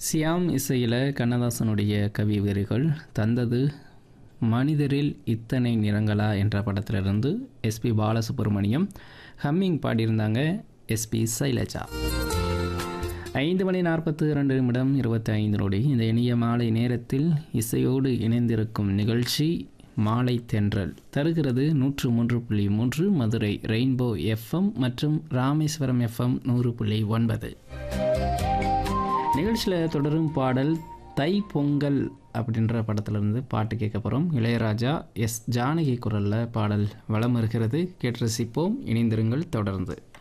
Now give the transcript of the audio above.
Siam இசையில் கண்ணதாசனுடைய கவி வரிகள் தந்தது மனிதரில் இத்தனை நிறங்களா என்ற படத்திலிருந்து எஸ்பி பாலசுப்ரமணியம் ஹம்மிங் பாடியிருந்தாங்க எஸ்பி சைலஜா ஐந்து மணி நாற்பத்து இரண்டு நிமிடம் இருபத்தி ஐந்து நொடி இந்த இனிய மாலை நேரத்தில் இசையோடு இணைந்திருக்கும் நிகழ்ச்சி மாலை தென்றல் தருகிறது நூற்று மூன்று புள்ளி மூன்று மதுரை ரெயின்போ எஃப்எம் மற்றும் ராமேஸ்வரம் எஃப்எம் நூறு புள்ளி ஒன்பது நிகழ்ச்சியில் தொடரும் பாடல் தை பொங்கல் அப்படின்ற படத்திலிருந்து பாட்டு கேட்க போகிறோம் இளையராஜா எஸ் ஜானகி குரலில் பாடல் வளம் இருக்கிறது கேட்டு ரசிப்போம் இணைந்திருங்கள் தொடர்ந்து